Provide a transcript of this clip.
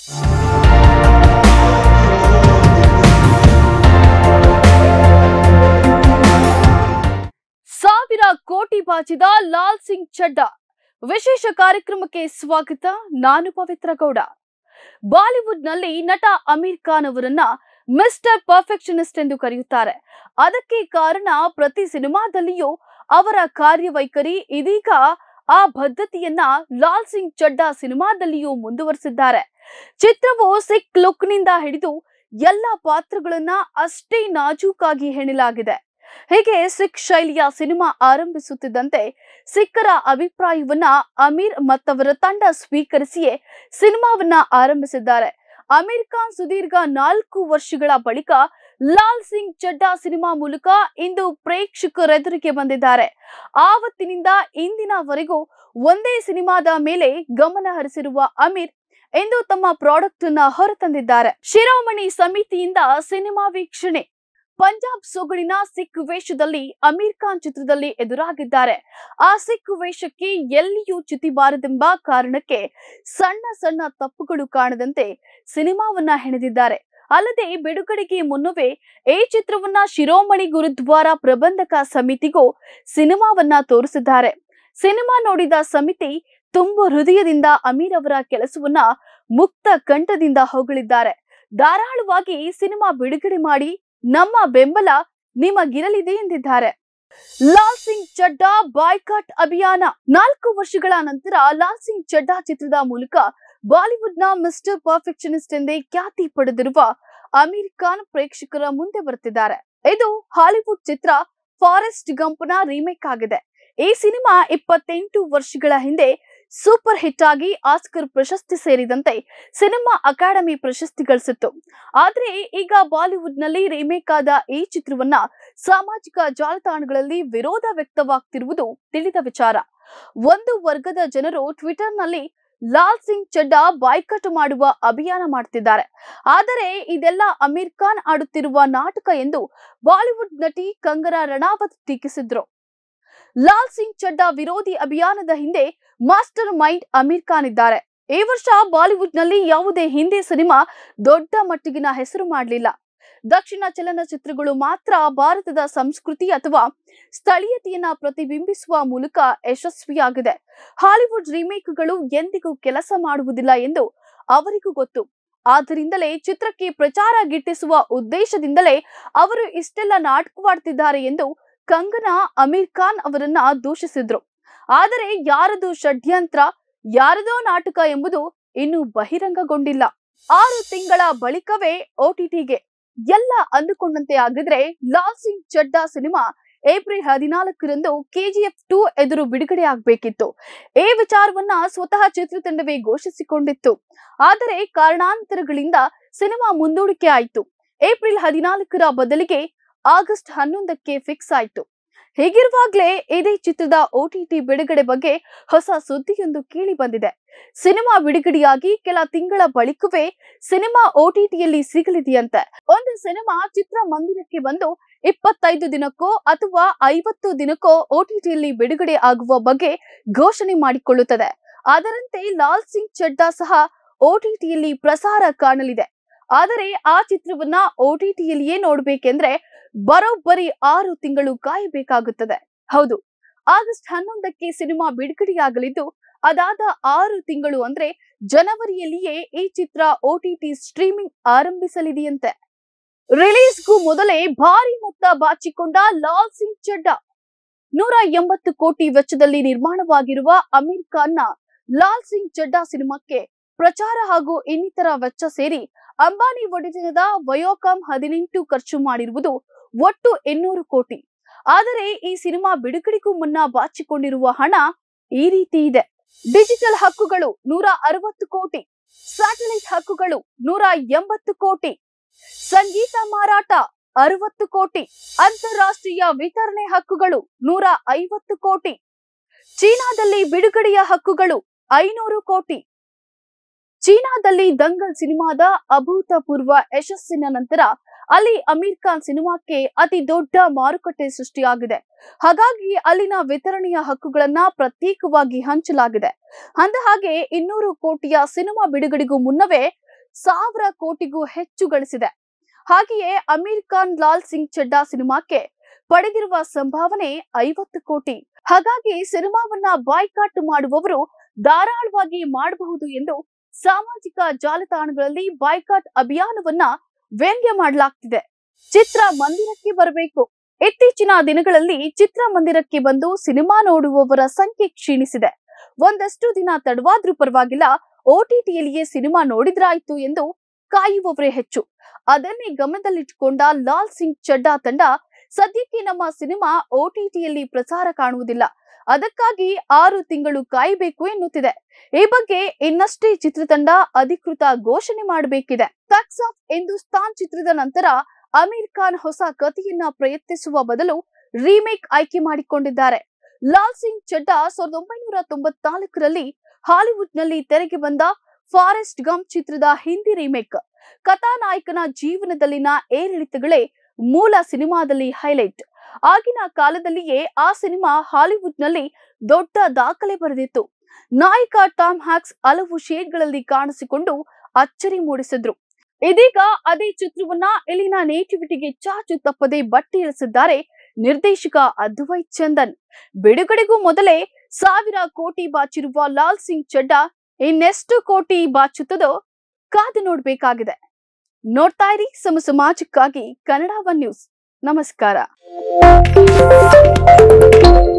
ಸಾವಿರ ಕೋಟಿ ಬಾಚಿದ ಲಾಲ್ ಸಿಂಗ್ ಚಡ್ಡಾ ವಿಶೇಷ ಕಾರ್ಯಕ್ರಮಕ್ಕೆ ಸ್ವಾಗತ ನಾನು ಪವಿತ್ರ ಗೌಡ ಬಾಲಿವುಡ್ನಲ್ಲಿ ನಟ ಅಮೀರ್ ಖಾನ್ ಅವರನ್ನ ಮಿಸ್ಟರ್ ಪರ್ಫೆಕ್ಷನಿಸ್ಟ್ ಎಂದು ಕರೆಯುತ್ತಾರೆ ಅದಕ್ಕೆ ಕಾರಣ ಪ್ರತಿ ಸಿನಿಮಾದಲ್ಲಿಯೂ ಅವರ ಕಾರ್ಯವೈಖರಿ ಇದೀಗ ಆ ಬದ್ಧತೆಯನ್ನ ಲಾಲ್ ಸಿಂಗ್ ಚಡ್ಡಾ ಸಿನಿಮಾದಲ್ಲಿಯೂ ಮುಂದುವರೆಸಿದ್ದಾರೆ ಚಿತ್ರವು ಸಿಕ್ ಲುಕ್ನಿಂದ ಹಿಡಿದು ಎಲ್ಲ ಪಾತ್ರಗಳನ್ನ ಅಷ್ಟೇ ನಾಜೂಕಾಗಿ ಹೆಣಲಾಗಿದೆ ಹೀಗೆ ಸಿಖ್ ಶೈಲಿಯ ಸಿನಿಮಾ ಆರಂಭಿಸುತ್ತಿದ್ದಂತೆ ಸಿಖ್ಖರ ಅಭಿಪ್ರಾಯವನ್ನ ಅಮೀರ್ ಮತ್ತವರ ತಂಡ ಸ್ವೀಕರಿಸಿಯೇ ಸಿನಿಮಾವನ್ನ ಆರಂಭಿಸಿದ್ದಾರೆ ಅಮೀರ್ ಖಾನ್ ಸುದೀರ್ಘ ನಾಲ್ಕು ವರ್ಷಗಳ ಬಳಿಕ ಲಾಲ್ ಸಿಂಗ್ ಚಡ್ಡಾ ಸಿನಿಮಾ ಮೂಲಕ ಇಂದು ಪ್ರೇಕ್ಷಕರೆದುರಿಗೆ ಬಂದಿದ್ದಾರೆ ಆವತ್ತಿನಿಂದ ಇಂದಿನವರೆಗೂ ಒಂದೇ ಸಿನಿಮಾದ ಮೇಲೆ ಗಮನ ಹರಿಸಿರುವ ಅಮೀರ್ ಇಂದು ತಮ್ಮ ಪ್ರಾಡಕ್ಟ್ ಅನ್ನ ಹೊರತಂದಿದ್ದಾರೆ ಶಿರೋಮಣಿ ಸಮಿತಿಯಿಂದ ಸಿನಿಮಾ ವೀಕ್ಷಣೆ ಪಂಜಾಬ್ ಸೊಗಡಿನ ಸಿಖ್ ವೇಷದಲ್ಲಿ ಅಮೀರ್ ಖಾನ್ ಚಿತ್ರದಲ್ಲಿ ಎದುರಾಗಿದ್ದಾರೆ ಆ ಸಿಖ್ ವೇಷಕ್ಕೆ ಎಲ್ಲಿಯೂ ಚ್ಯುತಿಬಾರದೆಂಬ ಕಾರಣಕ್ಕೆ ಸಣ್ಣ ಸಣ್ಣ ತಪ್ಪುಗಳು ಕಾಣದಂತೆ ಸಿನಿಮಾವನ್ನ ಹೆಣೆದಿದ್ದಾರೆ ಅಲ್ಲದೆ ಬಿಡುಗಡೆಗೆ ಮುನ್ನವೇ ಈ ಚಿತ್ರವನ್ನ ಶಿರೋಮಣಿ ಗುರುದ್ವಾರ ಪ್ರಬಂಧಕ ಸಮಿತಿಗೂ ಸಿನಿಮಾವನ್ನ ತೋರಿಸಿದ್ದಾರೆ ಸಿನಿಮಾ ನೋಡಿದ ಸಮಿತಿ ತುಂಬು ಹೃದಯದಿಂದ ಅಮೀರ್ ಅವರ ಕೆಲಸವನ್ನ ಮುಕ್ತ ಕಂಠದಿಂದ ಹೊಗಳಿದ್ದಾರೆ ಧಾರಾಳವಾಗಿ ಸಿನಿಮಾ ಬಿಡುಗಡೆ ಮಾಡಿ ನಮ್ಮ ಬೆಂಬಲ ನಿಮಗಿರಲಿದೆ ಎಂದಿದ್ದಾರೆ ಲಾಲ್ ಸಿಂಗ್ ಚಡ್ಡಾ ಬಾಯ್ಕಾಟ್ ಅಭಿಯಾನ ನಾಲ್ಕು ವರ್ಷಗಳ ನಂತರ ಲಾಲ್ ಸಿಂಗ್ ಚಡ್ಡಾ ಚಿತ್ರದ ಮೂಲಕ ಬಾಲಿವುಡ್ನ ಮಿಸ್ಟರ್ ಪರ್ಫೆಕ್ಷನಿಸ್ಟ್ ಎಂದೇ ಖ್ಯಾತಿ ಪಡೆದಿರುವ ಅಮೀರ್ ಖಾನ್ ಪ್ರೇಕ್ಷಕರ ಮುಂದೆ ಬರ್ತಿದ್ದಾರೆ ಇದು ಹಾಲಿವುಡ್ ಚಿತ್ರ ಫಾರೆಸ್ಟ್ ಗಂಪ್ನ ರೀಮೇಕ್ ಆಗಿದೆ ಈ ಸಿನಿಮಾ ಇಪ್ಪತ್ತೆಂಟು ವರ್ಷಗಳ ಹಿಂದೆ ಸೂಪರ್ ಹಿಟ್ ಆಗಿ ಆಸ್ಕರ್ ಪ್ರಶಸ್ತಿ ಸೇರಿದಂತೆ ಸಿನಿಮಾ ಅಕಾಡೆಮಿ ಪ್ರಶಸ್ತಿ ಗಳಿಸಿತ್ತು ಆದ್ರೆ ಈಗ ಬಾಲಿವುಡ್ ನಲ್ಲಿ ರೀಮೇಕ್ ಆದ ಈ ಚಿತ್ರವನ್ನ ಸಾಮಾಜಿಕ ಜಾಲತಾಣಗಳಲ್ಲಿ ವಿರೋಧ ವ್ಯಕ್ತವಾಗ್ತಿರುವುದು ತಿಳಿದ ವಿಚಾರ ಒಂದು ವರ್ಗದ ಜನರು ಟ್ವಿಟರ್ ನಲ್ಲಿ ಲಾಲ್ ಸಿಂಗ್ ಚಡ್ಡಾ ಬಾಯ್ಕಟ್ ಮಾಡುವ ಅಭಿಯಾನ ಮಾಡ್ತಿದ್ದಾರೆ ಆದರೆ ಇದೆಲ್ಲ ಅಮೀರ್ ಖಾನ್ ಆಡುತ್ತಿರುವ ನಾಟಕ ಎಂದು ಬಾಲಿವುಡ್ ನಟಿ ಕಂಗನಾ ರಣಾವತ್ ಟೀಕಿಸಿದ್ರು ಲಾಲ್ ಸಿಂಗ್ ಚಡ್ಡಾ ವಿರೋಧಿ ಅಭಿಯಾನದ ಹಿಂದೆ ಮಾಸ್ಟರ್ ಮೈಂಡ್ ಅಮೀರ್ ಖಾನ್ ಇದ್ದಾರೆ ಈ ವರ್ಷ ಬಾಲಿವುಡ್ ನಲ್ಲಿ ಯಾವುದೇ ಹಿಂದಿ ಸಿನಿಮಾ ದೊಡ್ಡ ಮಟ್ಟಿಗಿನ ಹೆಸರು ಮಾಡಲಿಲ್ಲ ದಕ್ಷಿಣ ಚಲನಚಿತ್ರಗಳು ಮಾತ್ರ ಭಾರತದ ಸಂಸ್ಕೃತಿ ಅಥವಾ ಸ್ಥಳೀಯತೆಯನ್ನ ಪ್ರತಿಬಿಂಬಿಸುವ ಮೂಲಕ ಯಶಸ್ವಿಯಾಗಿದೆ ಹಾಲಿವುಡ್ ರೀಮೇಕ್ಗಳು ಎಂದಿಗೂ ಕೆಲಸ ಮಾಡುವುದಿಲ್ಲ ಎಂದು ಅವರಿಗೂ ಗೊತ್ತು ಆದ್ದರಿಂದಲೇ ಚಿತ್ರಕ್ಕೆ ಪ್ರಚಾರ ಗಿಟ್ಟಿಸುವ ಉದ್ದೇಶದಿಂದಲೇ ಅವರು ಇಷ್ಟೆಲ್ಲ ನಾಟಕವಾಡ್ತಿದ್ದಾರೆ ಎಂದು ಕಂಗನಾ ಅಮೀರ್ ಖಾನ್ ಅವರನ್ನ ದೂಷಿಸಿದ್ರು ಆದರೆ ಯಾರದು ಷಡ್ಯಂತ್ರ ಯಾರದೋ ನಾಟಕ ಎಂಬುದು ಇನ್ನೂ ಬಹಿರಂಗಗೊಂಡಿಲ್ಲ ಆರು ತಿಂಗಳ ಬಳಿಕವೇ ಓಟಿಟಿಗೆ ಎಲ್ಲ ಅಂದುಕೊಂಡಂತೆ ಆಗಿದ್ರೆ ಲಾಲ್ ಸಿಂಗ್ ಚಡ್ಡಾ ಸಿನಿಮಾ ಏಪ್ರಿಲ್ ಹದಿನಾಲ್ಕರಂದು ಕೆಜಿಎಫ್ ಟೂ ಎದುರು ಬಿಡುಗಡೆ ಆಗ್ಬೇಕಿತ್ತು ಈ ವಿಚಾರವನ್ನ ಸ್ವತಃ ಚಿತ್ರತಂಡವೇ ಘೋಷಿಸಿಕೊಂಡಿತ್ತು ಆದರೆ ಕಾರಣಾಂತರಗಳಿಂದ ಸಿನಿಮಾ ಮುಂದೂಡಿಕೆ ಆಯಿತು ಏಪ್ರಿಲ್ ಹದಿನಾಲ್ಕರ ಬದಲಿಗೆ ಆಗಸ್ಟ್ ಹನ್ನೊಂದಕ್ಕೆ ಫಿಕ್ಸ್ ಆಯಿತು ಹೀಗಿರುವಾಗ್ಲೇ ಇದೇ ಚಿತ್ರದ ಓಟಿಟಿ ಬಿಡುಗಡೆ ಬಗ್ಗೆ ಹೊಸ ಸುದ್ದಿಯೊಂದು ಕೇಳಿ ಬಂದಿದೆ ಸಿನಿಮಾ ಬಿಡುಗಡೆಯಾಗಿ ಕೆಲ ತಿಂಗಳ ಬಳಿಕವೇ ಸಿನಿಮಾ ಓಟಿಟಿಯಲ್ಲಿ ಸಿಗಲಿದೆಯಂತೆ ಒಂದು ಸಿನಿಮಾ ಚಿತ್ರಮಂದಿರಕ್ಕೆ ಬಂದು ಇಪ್ಪತ್ತೈದು ದಿನಕ್ಕೋ ಅಥವಾ ಐವತ್ತು ದಿನಕ್ಕೋ ಓಟಿಟಿಯಲ್ಲಿ ಬಿಡುಗಡೆ ಆಗುವ ಬಗ್ಗೆ ಘೋಷಣೆ ಮಾಡಿಕೊಳ್ಳುತ್ತದೆ ಅದರಂತೆ ಲಾಲ್ ಸಿಂಗ್ ಚಡ್ಡಾ ಸಹ ಓಟಿಟಿಯಲ್ಲಿ ಪ್ರಸಾರ ಕಾಣಲಿದೆ ಆದರೆ ಆ ಚಿತ್ರವನ್ನ ಓಟಿಟಿಯಲ್ಲಿಯೇ ನೋಡ್ಬೇಕೆಂದ್ರೆ ಬರೋಬ್ಬರಿ ಆರು ತಿಂಗಳು ಕಾಯಬೇಕಾಗುತ್ತದೆ ಹೌದು ಆಗಸ್ಟ್ ಹನ್ನೊಂದಕ್ಕೆ ಸಿನಿಮಾ ಬಿಡುಗಡೆಯಾಗಲಿದ್ದು ಅದಾದ ಆರು ತಿಂಗಳು ಅಂದ್ರೆ ಜನವರಿಯಲ್ಲಿಯೇ ಈ ಚಿತ್ರ ಓಟಿಟಿ ಸ್ಟ್ರೀಮಿಂಗ್ ಆರಂಭಿಸಲಿದೆಯಂತೆ ರಿಲೀಸ್ಗೂ ಮೊದಲೇ ಭಾರಿ ಮೊತ್ತ ಬಾಚಿಕೊಂಡ ಲಾಲ್ ಸಿಂಗ್ ಚಡ್ಡಾ ನೂರ ಎಂಬತ್ತು ಕೋಟಿ ವೆಚ್ಚದಲ್ಲಿ ನಿರ್ಮಾಣವಾಗಿರುವ ಅಮೀರ್ ಖಾನ್ನ ಲಾಲ್ ಸಿಂಗ್ ಚಡ್ಡಾ ಸಿನಿಮಾಕ್ಕೆ ಪ್ರಚಾರ ಹಾಗೂ ಇನ್ನಿತರ ವೆಚ್ಚ ಸೇರಿ ಅಂಬಾನಿ ಒಡೆತನದ ವಯೋಕಾಮ್ ಹದಿನೆಂಟು ಖರ್ಚು ಮಾಡಿರುವುದು ಒಟ್ಟು ಇನ್ನೂರು ಕೋಟಿ ಆದರೆ ಈ ಸಿನಿಮಾ ಬಿಡುಗಡೆಗೂ ಮುನ್ನ ಬಾಚಿಕೊಂಡಿರುವ ಹಣ ಈ ರೀತಿ ಇದೆ ಡಿಜಿಟಲ್ ಹಕ್ಕುಗಳು ನೂರ ಅರವತ್ತು ಕೋಟಿ ಸ್ಯಾಟಲೈಟ್ ಹಕ್ಕುಗಳು ನೂರ ಎಂಬತ್ತು ಕೋಟಿ ಸಂಗೀತ ಮಾರಾಟ ಅರವತ್ತು ಕೋಟಿ ಅಂತಾರಾಷ್ಟ್ರೀಯ ವಿತರಣೆ ಹಕ್ಕುಗಳು ನೂರ ಐವತ್ತು ಕೋಟಿ ಚೀನಾದಲ್ಲಿ ಬಿಡುಗಡೆಯ ಹಕ್ಕುಗಳು ಐನೂರು ಕೋಟಿ ಚೀನಾದಲ್ಲಿ ದಂಗಲ್ ಸಿನಿಮಾದ ಅಭೂತಪೂರ್ವ ಯಶಸ್ಸಿನ ನಂತರ ಅಲ್ಲಿ ಅಮೀರ್ ಖಾನ್ ಸಿನಿಮಾಕ್ಕೆ ಅತಿ ದೊಡ್ಡ ಮಾರುಕಟ್ಟೆ ಸೃಷ್ಟಿಯಾಗಿದೆ ಹಾಗಾಗಿ ಅಲ್ಲಿನ ವಿತರಣೆಯ ಹಕ್ಕುಗಳನ್ನ ಪ್ರತ್ಯೇಕವಾಗಿ ಹಂಚಲಾಗಿದೆ ಅಂದ ಹಾಗೆ ಇನ್ನೂರು ಕೋಟಿಯ ಸಿನಿಮಾ ಬಿಡುಗಡೆಗೂ ಮುನ್ನವೇ ಸಾವಿರ ಕೋಟಿಗೂ ಹೆಚ್ಚು ಗಳಿಸಿದೆ ಹಾಗೆಯೇ ಅಮೀರ್ ಖಾನ್ ಲಾಲ್ ಸಿಂಗ್ ಚಡ್ಡಾ ಸಿನಿಮಾಕ್ಕೆ ಪಡೆದಿರುವ ಸಂಭಾವನೆ ಐವತ್ತು ಕೋಟಿ ಹಾಗಾಗಿ ಸಿನಿಮಾವನ್ನ ಬಾಯ್ಕಾಟ್ ಮಾಡುವವರು ಧಾರಾಳವಾಗಿ ಮಾಡಬಹುದು ಎಂದು ಸಾಮಾಜಿಕ ಜಾಲತಾಣಗಳಲ್ಲಿ ಬಾಯ್ಕಾಟ್ ಅಭಿಯಾನವನ್ನ ವ್ಯಂಗ್ಯ ಮಾಡಲಾಗ್ತಿದೆ ಚಿತ್ರ ಮಂದಿರಕ್ಕೆ ಬರಬೇಕು ಇತ್ತೀಚಿನ ದಿನಗಳಲ್ಲಿ ಚಿತ್ರಮಂದಿರಕ್ಕೆ ಬಂದು ಸಿನಿಮಾ ನೋಡುವವರ ಸಂಖ್ಯೆ ಕ್ಷೀಣಿಸಿದೆ ಒಂದಷ್ಟು ದಿನ ತಡವಾದ್ರೂ ಪರವಾಗಿಲ್ಲ ಓಟಿಟಿಯಲ್ಲಿಯೇ ಸಿನಿಮಾ ನೋಡಿದ್ರಾಯ್ತು ಎಂದು ಕಾಯುವವರೇ ಹೆಚ್ಚು ಅದನ್ನೇ ಗಮನದಲ್ಲಿಟ್ಟುಕೊಂಡ ಲಾಲ್ ಸಿಂಗ್ ಚಡ್ಡಾ ತಂಡ ಸದ್ಯಕ್ಕೆ ನಮ್ಮ ಸಿನಿಮಾ ಓಟಿಟಿಯಲ್ಲಿ ಪ್ರಸಾರ ಕಾಣುವುದಿಲ್ಲ ಅದಕ್ಕಾಗಿ ಆರು ತಿಂಗಳು ಕಾಯಬೇಕು ಎನ್ನುತ್ತಿದೆ ಈ ಬಗ್ಗೆ ಇನ್ನಷ್ಟೇ ಚಿತ್ರತಂಡ ಅಧಿಕೃತ ಘೋಷಣೆ ಮಾಡಬೇಕಿದೆ ತಕ್ಸ್ ಆಫ್ ಹಿಂದೂಸ್ತಾನ್ ಚಿತ್ರದ ನಂತರ ಅಮೀರ್ ಖಾನ್ ಹೊಸ ಕಥೆಯನ್ನ ಪ್ರಯತ್ನಿಸುವ ಬದಲು ರೀಮೇಕ್ ಆಯ್ಕೆ ಮಾಡಿಕೊಂಡಿದ್ದಾರೆ ಲಾಲ್ ಸಿಂಗ್ ಚಡ್ಡಾ ಸಾವಿರದ ಒಂಬೈನೂರ ತೊಂಬತ್ನಾಲ್ಕರಲ್ಲಿ ಹಾಲಿವುಡ್ನಲ್ಲಿ ತೆರೆಗೆ ಬಂದ ಫಾರೆಸ್ಟ್ ಗಮ್ ಚಿತ್ರದ ಹಿಂದಿ ರೀಮೇಕ್ ಕಥಾನಾಯಕನ ಜೀವನದಲ್ಲಿನ ಏರಿಳಿತಗಳೇ ಮೂಲ ಸಿನಿಮಾದಲ್ಲಿ ಹೈಲೈಟ್ ಆಗಿನ ಕಾಲದಲ್ಲಿಯೇ ಆ ಸಿನಿಮಾ ಹಾಲಿವುಡ್ನಲ್ಲಿ ದೊಡ್ಡ ದಾಖಲೆ ಬರೆದಿತ್ತು ನಾಯಕ ಟಾಮ್ ಹ್ಯಾಕ್ಸ್ ಹಲವು ಶೇಡ್ಗಳಲ್ಲಿ ಕಾಣಿಸಿಕೊಂಡು ಅಚ್ಚರಿ ಮೂಡಿಸಿದ್ರು ಇದೀಗ ಅದೇ ಚಿತ್ರವನ್ನ ಇಲ್ಲಿನ ನೇಟಿವಿಟಿಗೆ ಚಾಚು ತಪ್ಪದೆ ಬಟ್ಟಿ ಇಳಿಸಿದ್ದಾರೆ ನಿರ್ದೇಶಕ ಅದ್ವೈತ್ ಚಂದನ್ ಬಿಡುಗಡೆಗೂ ಮೊದಲೇ ಸಾವಿರ ಕೋಟಿ ಬಾಚಿರುವ ಲಾಲ್ ಸಿಂಗ್ ಚಡ್ಡಾ ಇನ್ನೆಷ್ಟು ಕೋಟಿ ಬಾಚುತ್ತದೋ ಕಾದು ನೋಡ್ಬೇಕಾಗಿದೆ ನೋಡ್ತಾ ಇರಿ ಸಮ ಸಮಾಜಕ್ಕಾಗಿ ಕನ್ನಡ ಒನ್ ನ್ಯೂಸ್ ನಮಸ್ಕಾರ